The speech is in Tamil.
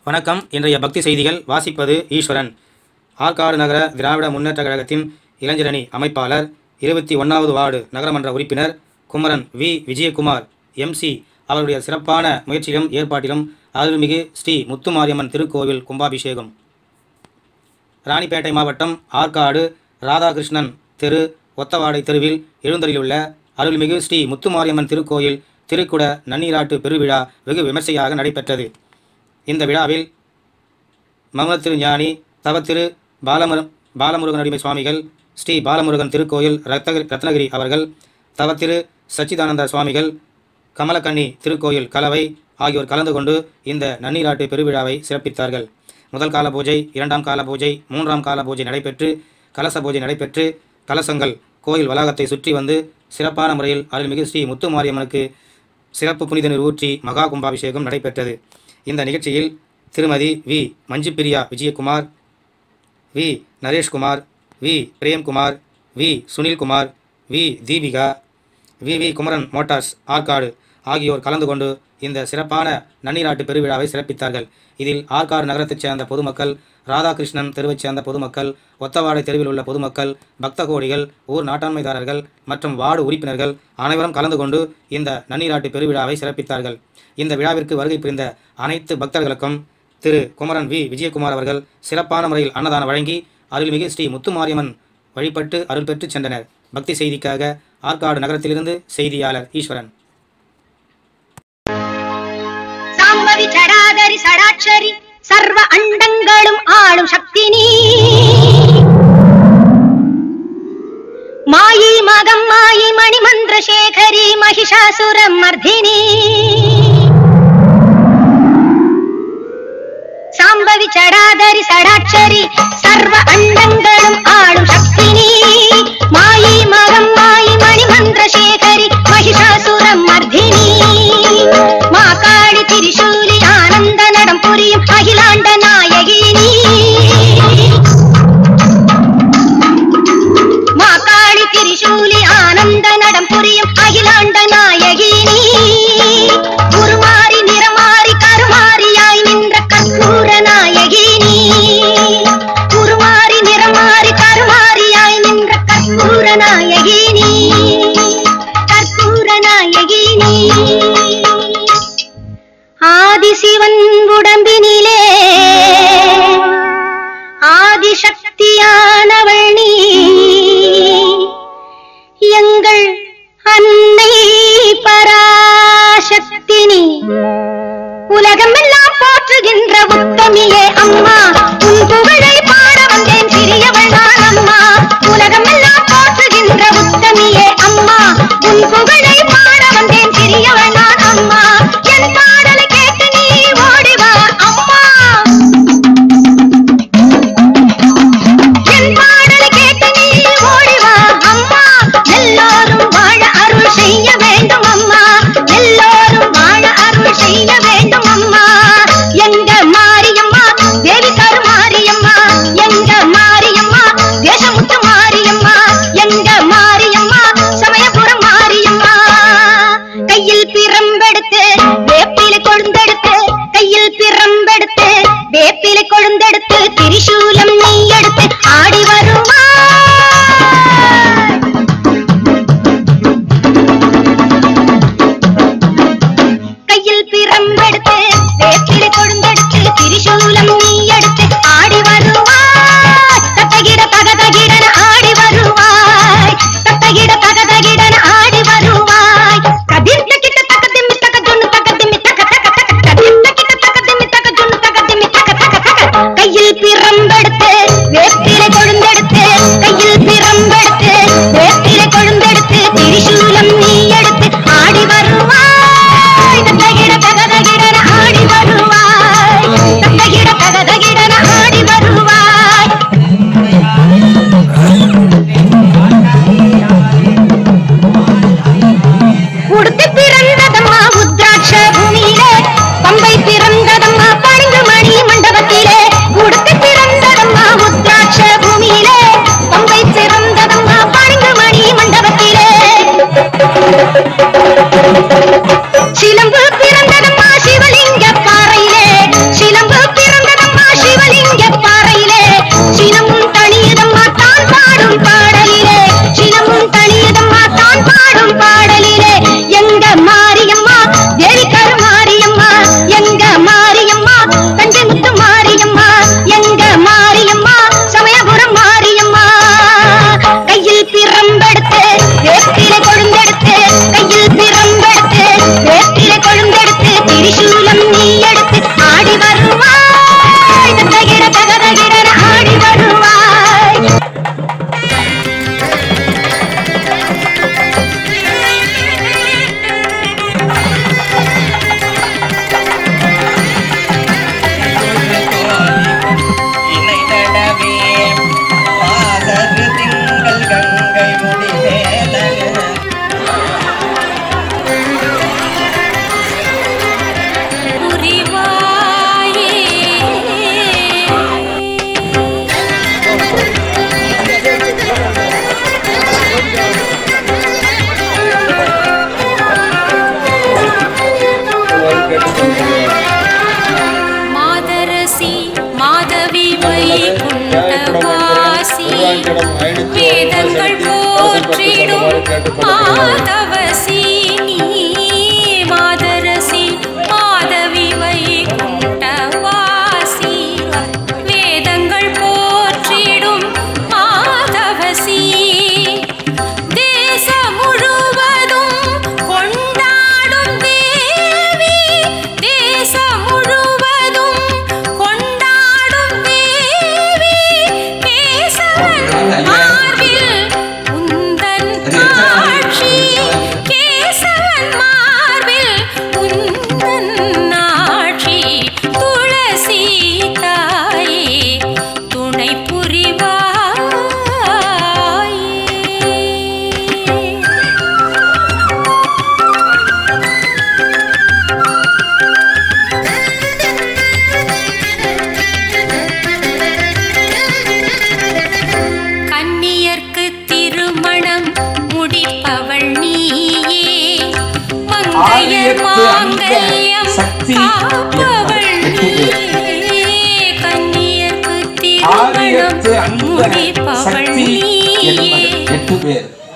வணக்கம் இன்றைய பக்தி செய்திகள் வாசிப்பது ஈஸ்வரன் ஆற்காடு நகர திராவிட முன்னேற்ற கழகத்தின் இளைஞரணி அமைப்பாளர் இருபத்தி ஒன்றாவது வார்டு நகரமன்ற உறுப்பினர் குமரன் வி விஜயகுமார் எம்சி அவருடைய சிறப்பான முயற்சியிலும் ஏற்பாட்டிலும் அருள்மிகு ஸ்ரீ முத்துமாரியம்மன் திருக்கோவில் கும்பாபிஷேகம் ராணிப்பேட்டை மாவட்டம் ஆற்காடு ராதாகிருஷ்ணன் தெரு ஒத்தவாடை தெருவில் எழுந்தருளிலுள்ள அருள்மிகு ஸ்ரீ முத்துமாரியம்மன் திருக்கோயில் திருக்குட நன்னீராட்டு பெருவிழா வெகு விமர்சையாக நடைபெற்றது இந்த விழாவில் மமத்திரு ஞானி தவத்திரு பாலமுரு பாலமுருகன் அடிமை சுவாமிகள் ஸ்ரீ பாலமுருகன் திருக்கோயில் ரத்தகிரி ரத்னகிரி அவர்கள் தவத்திரு சச்சிதானந்த சுவாமிகள் கமலக்கண்ணி திருக்கோயில் கலவை ஆகியோர் கலந்து கொண்டு இந்த நன்னீராட்டு பெருவிழாவை சிறப்பித்தார்கள் முதல் கால பூஜை இரண்டாம் கால பூஜை மூன்றாம் கால பூஜை நடைபெற்று கலச பூஜை நடைபெற்று கலசங்கள் கோயில் வளாகத்தை சுற்றி வந்து சிறப்பான முறையில் அருள்மிகு ஸ்ரீ முத்துமாரியம்மனுக்கு சிறப்பு புனித நீர் ஊற்றி மகா கும்பாபிஷேகம் நடைபெற்றது இந்த நிகழ்ச்சியில் திருமதி V Manjupriya Vijayakumar V Nareshkumar V Premkumar V Sunilkumar V Deepika V V Kumaran Motors Arcot ஆகியோர் கலந்து கொண்டு இந்த சிறப்பான நன்னீராட்டு பெருவிழாவை சிறப்பித்தார்கள் இதில் ஆற்காடு நகரத்தைச் சேர்ந்த பொதுமக்கள் ராதாகிருஷ்ணன் தெருவைச் சேர்ந்த பொதுமக்கள் ஒத்தவாடை தெருவில் உள்ள பொதுமக்கள் பக்த கோடிகள் ஊர் நாட்டாண்மைதாரர்கள் மற்றும் வார்டு உறுப்பினர்கள் அனைவரும் கலந்து கொண்டு இந்த நன்னீராட்டு பெருவிழாவை சிறப்பித்தார்கள் இந்த விழாவிற்கு வருகை புரிந்த அனைத்து பக்தர்களுக்கும் திரு குமரன் வி விஜயகுமார் அவர்கள் சிறப்பான முறையில் அன்னதானம் வழங்கி அருள்மிகு ஸ்ரீ முத்துமாரியம்மன் வழிபட்டு அருள் பெற்று சென்றனர் பக்தி செய்திக்காக ஆற்காடு நகரத்திலிருந்து செய்தியாளர் ஈஸ்வரன் சாம்பவி சடாதரி சடாட்சரி சர்வ அண்டங்களும் ஆளும் சக்தி நீ மாயி மகம் மாயி மணிமந்திர சேகரி மகிஷாசுரம் மர்தினி சாம்பவி சடாதரி சடாட்சரி சர்வ அண்டங்களும் ஆளும் சக்தி நீ மாயி மகம் மாயி மணிமந்திர சேகரி மகிஷாசுரம் மர்தினி மா காளி திரிசூலி ஆனந்த நடம் புரியும் அகிலாண்ட நாயகி நீ மா காளி திரிசூலி ஆனந்த நடம் புரியும் அகிலாண்ட நாயகி நீ உருமாறி நிறமாறி கருமாறியாய் நின்ற கற்பூர நாயகி நீ உருமாறி நிறமாறி கருமாறியாய் நின்ற கற்பூர நாயகி நீ கற்பூர நாயகி நீ ஆதிசிவன் உடம்பினிலே ஆதிசக்தியானவள் நீ எங்கள் அன்னை பராசக்தி நீ உலகமெல்லாம் போற்றுகின்ற உத்தமியே அம்மா உன் புகழை பாட வந்தேன் சிறியவள் நான் அம்மா உலகமெல்லாம் போற்றுகின்ற உத்தமியே அம்மா உன் புகழை பாட வந்தேன் சிறியவள் நான் அம்மா என் பாடலை கேட்டு நீ ஓடி வா அம்மா என் பாடலை கேட்டு நீ ஓடி வா அம்மா எல்லோரும் வாழ அருள் செய்ய வேண்டும் அம்மா எல்லோரும் வாழ அருள் செய்ய வேண்டும் அம்மா எங்க மாரியம்மா தேவி கருமாரியம்மா எங்க மாரியம்மா தேசமுத்து மாரியம்மா எங்க மாரியம்மா சமயபுரம் மாரியம்மா கையில் பிரம்பெடுத்து வேப்பிலை கொழுந்தெடுத்து கையில் பிரம்பெடுத்து வேப்பிலை கொழுந்தெடுத்து திரிசூலம் நீ எடுத்து ஆடி வரும் கேட்டுக்கொள்கிறேன் மாதவசி நீ மாதரசி மாதவி வைகுண்டவாசி வேதங்கள் போற்றிடும் மாதவசி தேசம் முழுவதும் கொண்டாடும் தேவி தேசம் முழுவதும் கொண்டாடும் தேவி கேசவன் மார்பில் உந்தன் ஆட்சி கேசவன் மார்பில் உந்தன் ஆட்சி துளசி தாயே துணை புரிவாயே கன்னியர்க்கு திருமணம் முடிப்பவள் நீயே மங்கையர் ஆரியத்து அந்த மாங்கல்யம் சக்தி காப்பவள் என்பது நீயே கன்னியர்க்கு திருமணம் ஆரியத்து அந்த முடிப்பவள் சக்தி என்பது நீயே எட்டு பேர்